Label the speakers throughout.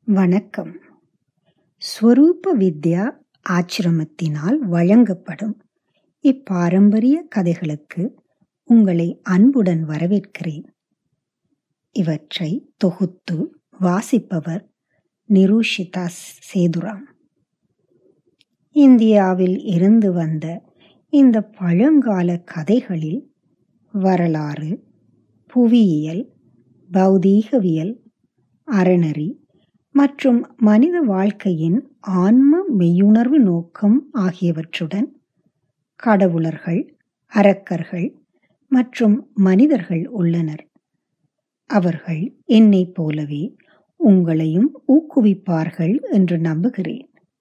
Speaker 1: வணக்கம் ஸ்வரூப வித்யா ஆச்சிரமத்தினால் வழங்கப்படும் இப்பாரம்பரிய கதைகளுக்கு உங்களை அன்புடன் வரவேற்கிறேன் இவற்றை தொகுத்து வாசிப்பவர் நிரூஷிதா சேதுராம் இந்தியாவில் இருந்து வந்த இந்த பழங்கால கதைகளில் வரலாறு புவியியல் பௌதீகவியல் அறநெறி மற்றும் மனித வாழ்க்கையின் ஆன்ம மெய்யுணர்வு நோக்கம் ஆகியவற்றுடன் கடவுளர்கள் அரக்கர்கள் மற்றும் மனிதர்கள் உள்ளனர் அவர்கள் என்னைப் போலவே உங்களையும் ஊக்குவிப்பார்கள் என்று நம்புகிறேன்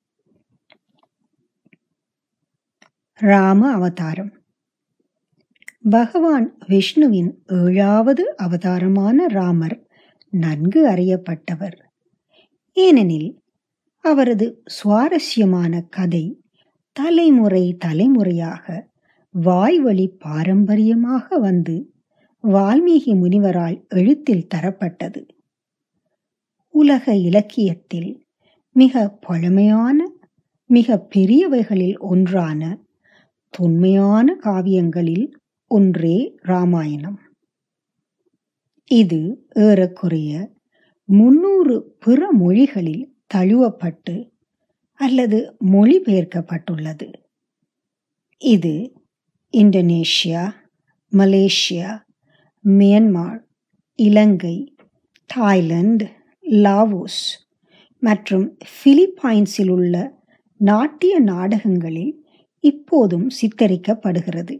Speaker 1: ராம அவதாரம் பகவான் விஷ்ணுவின் ஏழாவது அவதாரமான ராமர் நன்கு அறியப்பட்டவர் ஏனெனில் அவரது சுவாரஸ்யமான கதை தலைமுறை தலைமுறையாக வாய்வழி பாரம்பரியமாக வந்து வால்மீகி முனிவரால் எழுத்தில் தரப்பட்டது உலக இலக்கியத்தில் மிக பழமையான மிக பெரியவைகளில் ஒன்றான தொன்மையான காவியங்களில் ஒன்றே ராமாயணம் இது ஏறக்குறைய முன்னூறு பிற மொழிகளில் தழுவப்பட்டு அல்லது மொழிபெயர்க்கப்பட்டுள்ளது இது Indonesia Malaysia Myanmar Ilangai Thailand Laos மற்றும் பிலிப்பைன்ஸில் உள்ள நாட்டிய நாடகங்களில் இப்போதும் சித்தரிக்கப்படுகிறது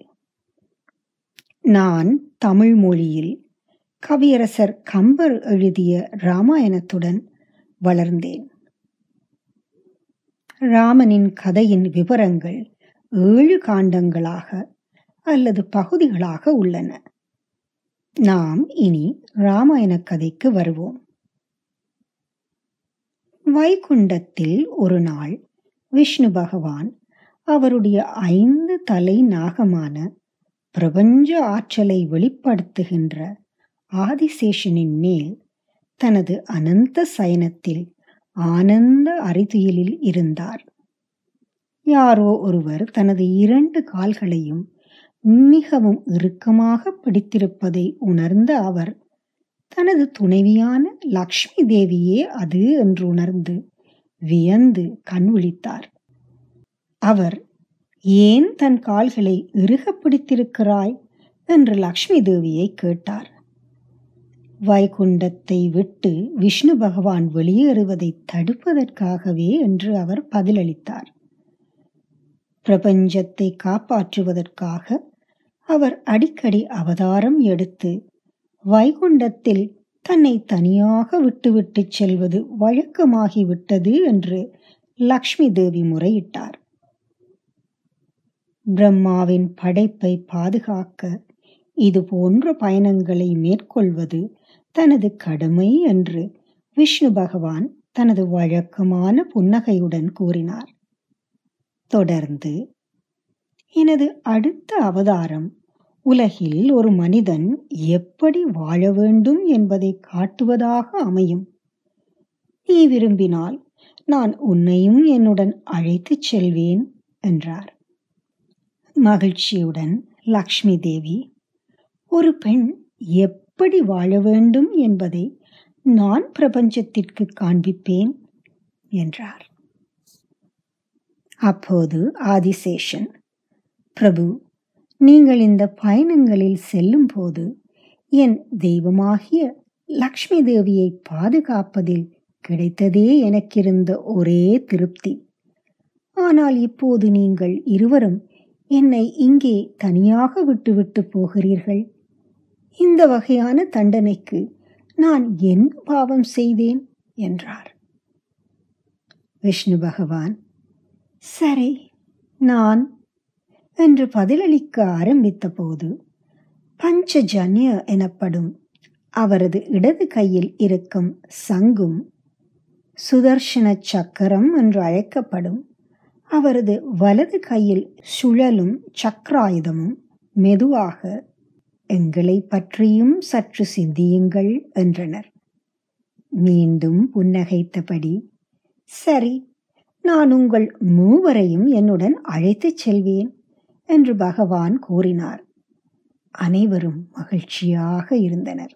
Speaker 1: நான் தமிழ் மொழியில் கவியரசர் கம்பர் எழுதிய ராமாயணத்துடன் வளர்ந்தேன் ராமனின் கதையின் விவரங்கள் ஏழு காண்டங்களாக அல்லது பகுதிகளாக உள்ளன நாம் இனி ராமாயண கதைக்கு வருவோம் வைகுண்டத்தில் ஒரு நாள் விஷ்ணு பகவான் அவருடைய ஐந்து தலை நாகமான பிரபஞ்ச ஆற்றலை வெளிப்படுத்துகின்ற ஆதிசேஷனின் மேல் தனது அனந்த சயனத்தில் ஆனந்த அறிதுயிலில் இருந்தார் யாரோ ஒருவர் தனது இரண்டு கால்களையும் மிகவும் இறுக்கமாக பிடித்திருப்பதை உணர்ந்த அவர் தனது துணைவியான லக்ஷ்மி தேவியே அது என்று உணர்ந்து வியந்து கண் விழித்தார் அவர் ஏன் தன் கால்களை இறுக பிடித்திருக்கிறாய் என்று லக்ஷ்மி தேவியை கேட்டார் வைகுண்டத்தை விட்டு விஷ்ணு பகவான் வெளியேறுவதை தடுப்பதற்காகவே என்று அவர் பதிலளித்தார் பிரபஞ்சத்தை காப்பாற்றுவதற்காக அவர் அடிக்கடி அவதாரம் எடுத்து வைகுண்டத்தில் தன்னை தனியாக விட்டுவிட்டு செல்வது வழக்கமாகிவிட்டது என்று லக்ஷ்மி தேவி முறையிட்டார் பிரம்மாவின் படைப்பை பாதுகாக்க இது போன்ற பயணங்களை மேற்கொள்வது தனது கடமை என்று விஷ்ணு பகவான் தனது வழக்கமான புன்னகையுடன் கூறினார் தொடர்ந்து எனது அடுத்த அவதாரம் உலகில் ஒரு மனிதன் எப்படி வாழ வேண்டும் என்பதை காட்டுவதாக அமையும் நீ விரும்பினால் நான் உன்னையும் என்னுடன் அழைத்துச் செல்வேன் என்றார் மகிழ்ச்சியுடன் லக்ஷ்மி தேவி ஒரு பெண் எப்படி வாழ வேண்டும் என்பதை நான் பிரபஞ்சத்திற்கு காண்பிப்பேன் என்றார் அப்போது ஆதிசேஷன் பிரபு நீங்கள் இந்த பயணங்களில் செல்லும் போது என் தெய்வமாகிய லக்ஷ்மி தேவியை பாதுகாப்பதில் கிடைத்ததே எனக்கிருந்த ஒரே திருப்தி ஆனால் இப்போது நீங்கள் இருவரும் என்னை இங்கே தனியாக விட்டுவிட்டு போகிறீர்கள் இந்த வகையான தண்டனைக்கு நான் என்ன பாவம் செய்தேன் என்றார் விஷ்ணு பகவான் சரி நான் என்று பதிலளிக்க ஆரம்பித்த போது பஞ்சஜன்ய எனப்படும் அவரது இடது கையில் இருக்கும் சங்கும் சுதர்ஷன சக்கரம் என்று அழைக்கப்படும் அவரது வலது கையில் சுழலும் சக்கராயுதமும் மெதுவாக எங்களை பற்றியும் சற்று சிந்தியுங்கள் என்றனர் மீண்டும் புன்னகைத்தபடி சரி நான் உங்கள் மூவரையும் என்னுடன் அழைத்துச் செல்வேன் என்று பகவான் கூறினார் அனைவரும் மகிழ்ச்சியாக இருந்தனர்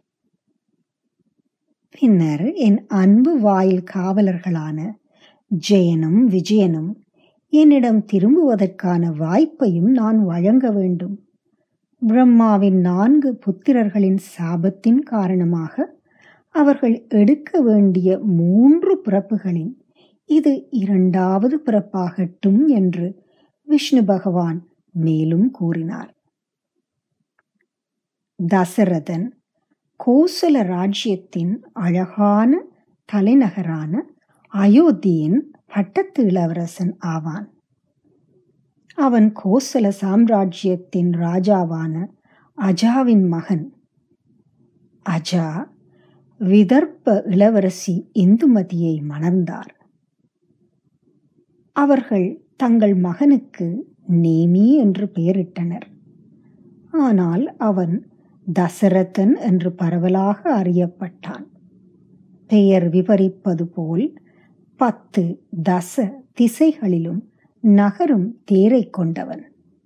Speaker 1: பின்னர் என் அன்பு வாயில் காவலர்களான ஜெயனும் விஜயனும் என்னிடம் திரும்புவதற்கான வாய்ப்பையும் நான் வழங்க வேண்டும் பிரம்மாவின் நான்கு புத்திரர்களின் சாபத்தின் காரணமாக அவர்கள் எடுக்க வேண்டிய மூன்று பிறப்புகளின் இது இரண்டாவது பிறப்பாகட்டும் என்று விஷ்ணு பகவான் மேலும் கூறினார் தசரதன் கோசல ராஜ்யத்தின் அழகான தலைநகரான அயோத்தியின் பட்டத்து இளவரசன் ஆவான் அவன் கோசல சாம்ராஜ்யத்தின் ராஜாவான அஜாவின் மகன் அஜா விதர்ப்ப இளவரசி இந்துமதியை மணந்தார் அவர்கள் தங்கள் மகனுக்கு நேமி என்று பெயரிட்டனர் ஆனால் அவன் தசரதன் என்று பரவலாக அறியப்பட்டான் பெயர் விவரிப்பது போல் பத்து தச திசைகளிலும் நகரும் தேரை கொண்டவன்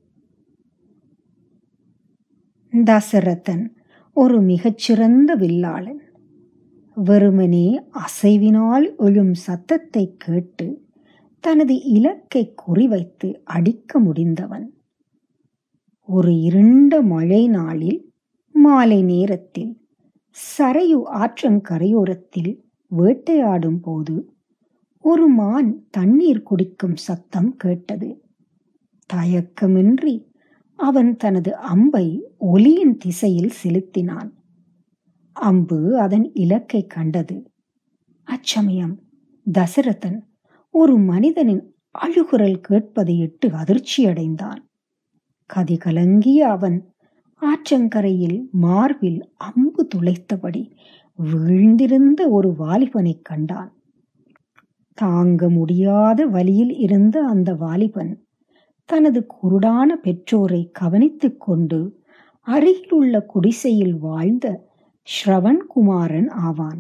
Speaker 1: தசரதன் ஒரு மிகச்சிறந்த வில்லாளன் வெறுமனே அசைவினால் எழும் சத்தத்தை கேட்டு தனது இலக்கை குறிவைத்து அடிக்க முடிந்தவன் ஒரு இருண்ட மழை நாளில் மாலை நேரத்தில் சரையு ஆற்றங்கரையோரத்தில் வேட்டையாடும் போது ஒரு மான் தண்ணீர் குடிக்கும் சத்தம் கேட்டது தயக்கமின்றி அவன் தனது அம்பை ஒலியின் திசையில் செலுத்தினான் அம்பு அதன் இலக்கை கண்டது அச்சமயம் தசரதன் ஒரு மனிதனின் அழுகுரல் கேட்பதை இட்டு அதிர்ச்சியடைந்தான் கதிகலங்கிய அவன் ஆற்றங்கரையில் மார்பில் அம்பு துளைத்தபடி வீழ்ந்திருந்த ஒரு வாலிபனைக் கண்டான் தாங்க முடியாத வலியில் இருந்த அந்த வாலிபன் தனது குருடான பெற்றோரை கவனித்துக் கொண்டு அருகில் உள்ள குடிசையில் வாழ்ந்த ஸ்ரவன்குமாரன் ஆவான்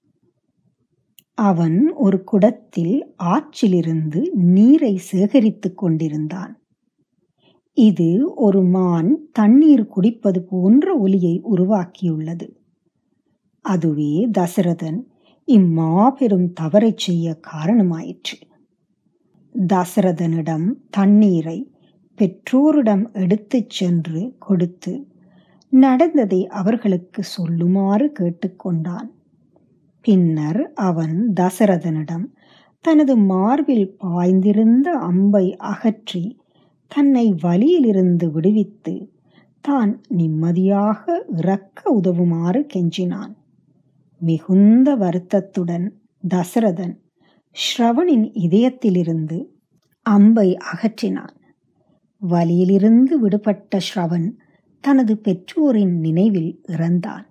Speaker 1: அவன் ஒரு குடத்தில் ஆற்றிலிருந்து நீரை சேகரித்துக் கொண்டிருந்தான் இது ஒரு மான் தண்ணீர் குடிப்பது போன்ற ஒலியை உருவாக்கியுள்ளது அதுவே தசரதன் இம்மாபெரும் தவறைச் செய்ய காரணமாயிற்று தசரதனிடம் தண்ணீரை பெற்றோரிடம் எடுத்துச் சென்று கொடுத்து நடந்ததை அவர்களுக்கு சொல்லுமாறு கேட்டுக்கொண்டான் பின்னர் அவன் தசரதனிடம் தனது மார்பில் பாய்ந்திருந்த அம்பை அகற்றி தன்னை வலியிலிருந்து விடுவித்து தான் நிம்மதியாக இறக்க உதவுமாறு கெஞ்சினான் மிகுந்த வருத்தத்துடன் தசரதன் ஸ்ரவனின் இதயத்திலிருந்து அம்பை அகற்றினான் வலியிலிருந்து விடுபட்ட ஸ்ரவன் தனது பெற்றோரின் நினைவில் இறந்தான்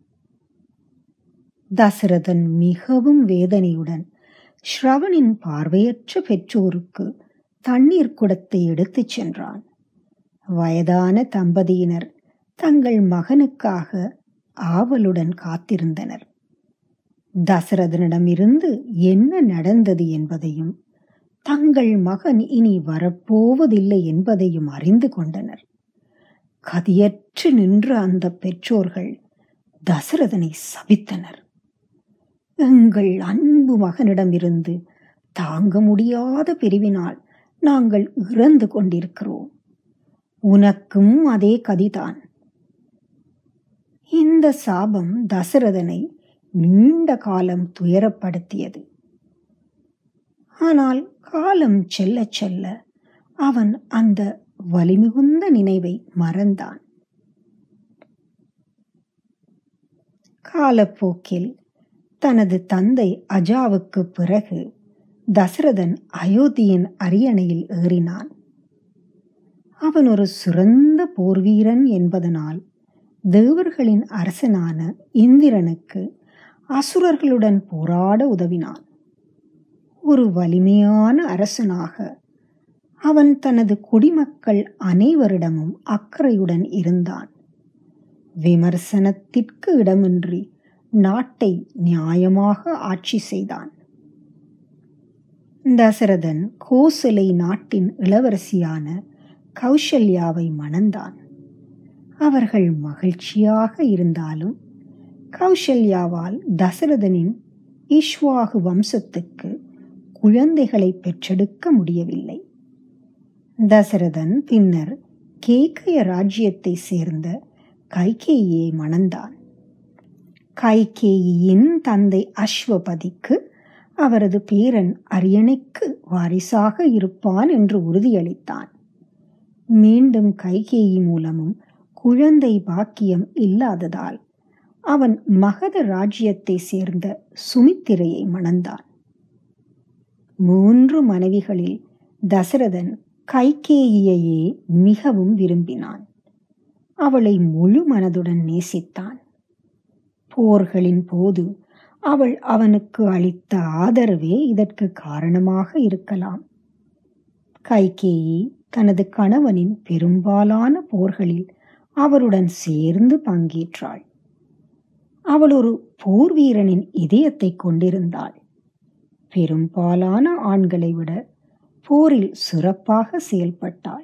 Speaker 1: தசரதன் மிகவும் வேதனையுடன் ஸ்ரவனின் பார்வையற்ற பெற்றோருக்கு தண்ணீர் குடத்தை எடுத்துச் சென்றான் வயதான தம்பதியினர் தங்கள் மகனுக்காக ஆவலுடன் காத்திருந்தனர் தசரதனிடமிருந்து என்ன நடந்தது என்பதையும் தங்கள் மகன் இனி வரப்போவதில்லை என்பதையும் அறிந்து கொண்டனர் கதியற்று நின்ற அந்த பெற்றோர்கள் தசரதனை சபித்தனர் எங்கள் அன்பு மகனிடமிருந்து தாங்க முடியாத பிரிவினால் நாங்கள் இறந்து கொண்டிருக்கிறோம் உனக்கும் அதே கதிதான் இந்த சாபம் தசரதனை நீண்ட காலம் துயரப்படுத்தியது ஆனால் காலம் செல்ல செல்ல அவன் அந்த வலிமிகுந்த நினைவை மறந்தான் காலப்போக்கில் தனது தந்தை அஜாவுக்கு பிறகு தசரதன் அயோத்தியின் அரியணையில் ஏறினான் அவன் ஒரு சிறந்த போர்வீரன் என்பதனால் தேவர்களின் அரசனான இந்திரனுக்கு அசுரர்களுடன் போராட உதவினான் ஒரு வலிமையான அரசனாக அவன் தனது குடிமக்கள் அனைவரிடமும் அக்கறையுடன் இருந்தான் விமர்சனத்திற்கு இடமின்றி நாட்டை நியாயமாக ஆட்சி செய்தான் தசரதன் கோசலை நாட்டின் இளவரசியான கௌசல்யாவை மணந்தான் அவர்கள் மகிழ்ச்சியாக இருந்தாலும் கௌசல்யாவால் தசரதனின் ஈஸ்வாகு வம்சத்துக்கு குழந்தைகளை பெற்றெடுக்க முடியவில்லை தசரதன் பின்னர் கேகய ராஜ்யத்தை சேர்ந்த கைகேயியை மணந்தான் கைகேயியின் தந்தை அஸ்வபதிக்கு அவரது பேரன் அரியணைக்கு வாரிசாக இருப்பான் என்று உறுதியளித்தான் மீண்டும் கைகேயி மூலமும் குழந்தை பாக்கியம் இல்லாததால் அவன் மகத ராஜ்யத்தை சேர்ந்த சுமித்திரையை மணந்தான் மூன்று மனைவிகளில் தசரதன் கைகேயியையே மிகவும் விரும்பினான் அவளை முழு மனதுடன் நேசித்தான் போர்களின் போது அவள் அவனுக்கு அளித்த ஆதரவே இதற்கு காரணமாக இருக்கலாம் கைகேயி தனது கணவனின் பெரும்பாலான போர்களில் அவருடன் சேர்ந்து பங்கேற்றாள் அவள் ஒரு போர் வீரனின் இதயத்தை கொண்டிருந்தாள் பெரும்பாலான ஆண்களை விட போரில் சிறப்பாக செயல்பட்டாள்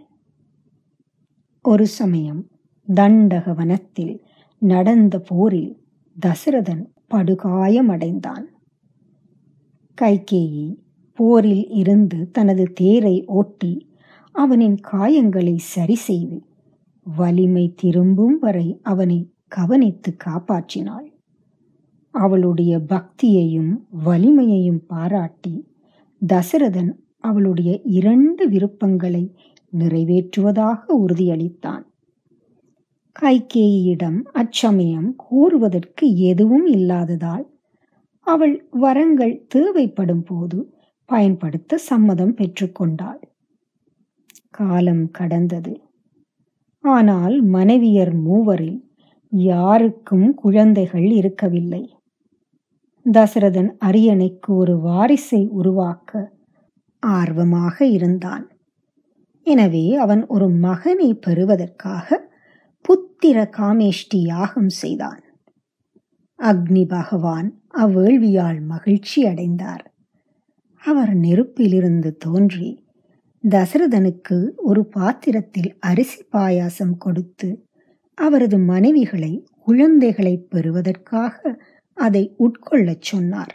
Speaker 1: ஒரு சமயம் தண்டக வனத்தில் நடந்த போரில் தசரதன் படுகாயமடைந்தான் கைகேயி போரில் இருந்து தனது தேரை ஓட்டி அவனின் காயங்களை சரி செய்து வலிமை திரும்பும் வரை அவனை கவனித்து காப்பாற்றினாள் அவளுடைய பக்தியையும் வலிமையையும் பாராட்டி தசரதன் அவளுடைய இரண்டு விருப்பங்களை நிறைவேற்றுவதாக உறுதியளித்தான் கைகேயியிடம் அச்சமயம் கூறுவதற்கு எதுவும் இல்லாததால் அவள் வரங்கள் தேவைப்படும் போது பயன்படுத்த சம்மதம் பெற்றுக்கொண்டாள் காலம் கடந்தது ஆனால் மனைவியர் மூவரில் யாருக்கும் குழந்தைகள் இருக்கவில்லை தசரதன் அரியணைக்கு ஒரு வாரிசை உருவாக்க ஆர்வமாக இருந்தான் எனவே அவன் ஒரு மகனை பெறுவதற்காக புத்திர காமேஷ்டி யாகம் செய்தான் அக்னி பகவான் அவ்வேள்வியால் மகிழ்ச்சி அடைந்தார் அவர் நெருப்பிலிருந்து தோன்றி தசரதனுக்கு ஒரு பாத்திரத்தில் அரிசி பாயாசம் கொடுத்து அவரது மனைவிகளை குழந்தைகளை பெறுவதற்காக அதை உட்கொள்ளச் சொன்னார்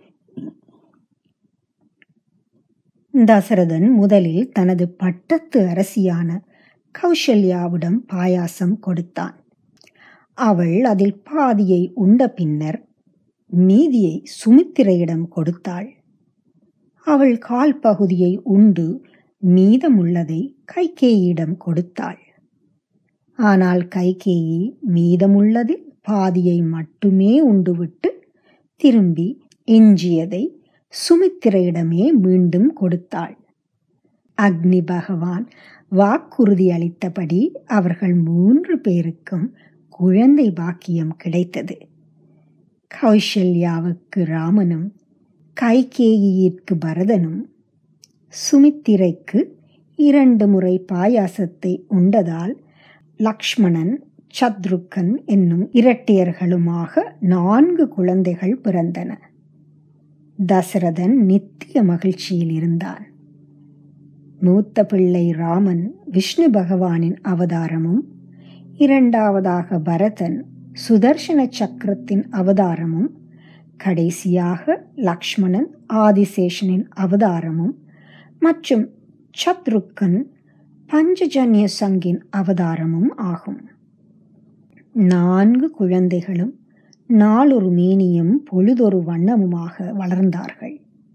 Speaker 1: தசரதன் முதலில் தனது பட்டத்து அரசியான கௌசல்யாவிடம் பாயாசம் கொடுத்தான் அவள் அதில் பாதியை உண்ட பின்னர் மீதியை சுமித்திரையிடம் கொடுத்தாள் அவள் கால் பகுதியை உண்டு மீதமுள்ளதை கைகேயிடம் கொடுத்தாள் ஆனால் கைகேயி மீதமுள்ளதில் பாதியை மட்டுமே உண்டுவிட்டு திரும்பி எஞ்சியதை சுமித்திரையிடமே மீண்டும் கொடுத்தாள் அக்னி பகவான் வாக்குறுதி அளித்தபடி அவர்கள் மூன்று பேருக்கும் குழந்தை பாக்கியம் கிடைத்தது கௌசல்யாவுக்கு ராமனும் கைகேயிற்கு பரதனும் சுமித்திரைக்கு இரண்டு முறை பாயாசத்தை உண்டதால் லக்ஷ்மணன் சத்ருக்கன் என்னும் இரட்டையர்களுமாக நான்கு குழந்தைகள் பிறந்தன தசரதன் நித்திய மகிழ்ச்சியில் இருந்தான் மூத்த பிள்ளை ராமன் விஷ்ணு பகவானின் அவதாரமும் இரண்டாவதாக பரதன் சுதர்சன சக்கரத்தின் அவதாரமும் கடைசியாக லக்ஷ்மணன் ஆதிசேஷனின் அவதாரமும் மற்றும் சத்ருக்கன் பஞ்சஜன்ய சங்கின் அவதாரமும் ஆகும் நான்கு குழந்தைகளும் நாளொரு மேனியும் பொழுதொரு வண்ணமுமாக வளர்ந்தார்கள்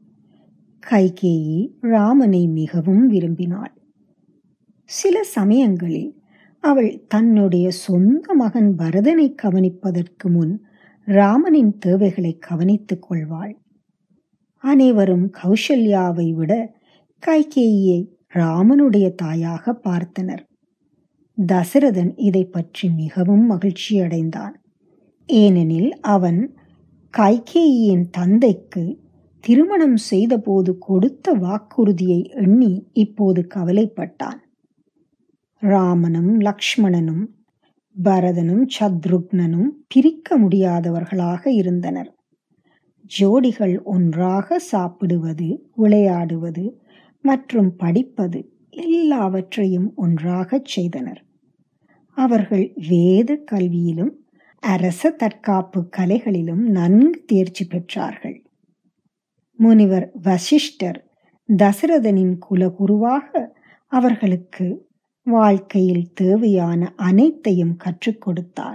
Speaker 1: கைகேயி ராமனை மிகவும் விரும்பினாள் சில சமயங்களில் அவள் தன்னுடைய சொந்த மகன் பரதனை கவனிப்பதற்கு முன் ராமனின் தேவைகளை கவனித்துக் கொள்வாள் அனைவரும் கௌசல்யாவை விட கைகேயியை ராமனுடைய தாயாக பார்த்தனர் தசரதன் இதை பற்றி மிகவும் மகிழ்ச்சி அடைந்தான் ஏனெனில் அவன் கைகேயியின் தந்தைக்கு திருமணம் செய்தபோது கொடுத்த வாக்குறுதியை எண்ணி இப்போது கவலைப்பட்டான் ராமனும் லக்ஷ்மணனும் பரதனும் சத்ருக்னனும் பிரிக்க முடியாதவர்களாக இருந்தனர் ஜோடிகள் ஒன்றாக சாப்பிடுவது விளையாடுவது மற்றும் படிப்பது எல்லாவற்றையும் ஒன்றாகச் செய்தனர் அவர்கள் வேத கல்வியிலும் அரச தற்காப்பு கலைகளிலும் நன்கு தேர்ச்சி பெற்றார்கள் முனிவர் வசிஷ்டர் தசரதனின் குலகுருவாக அவர்களுக்கு வாழ்க்கையில் தேவையான அனைத்தையும் கற்றுக் கொடுத்தார்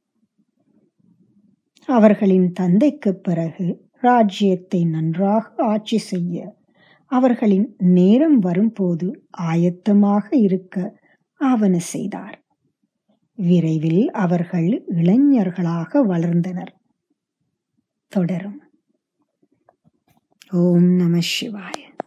Speaker 1: அவர்களின் தந்தைக்கு பிறகு ராஜ்யத்தை நன்றாக ஆட்சி செய்ய அவர்களின் நேரம் வரும்போது ஆயத்தமாக இருக்க ஆவன செய்தார் விரைவில் அவர்கள் இளைஞர்களாக வளர்ந்தனர் தொடரும் ஓம் நம சிவாய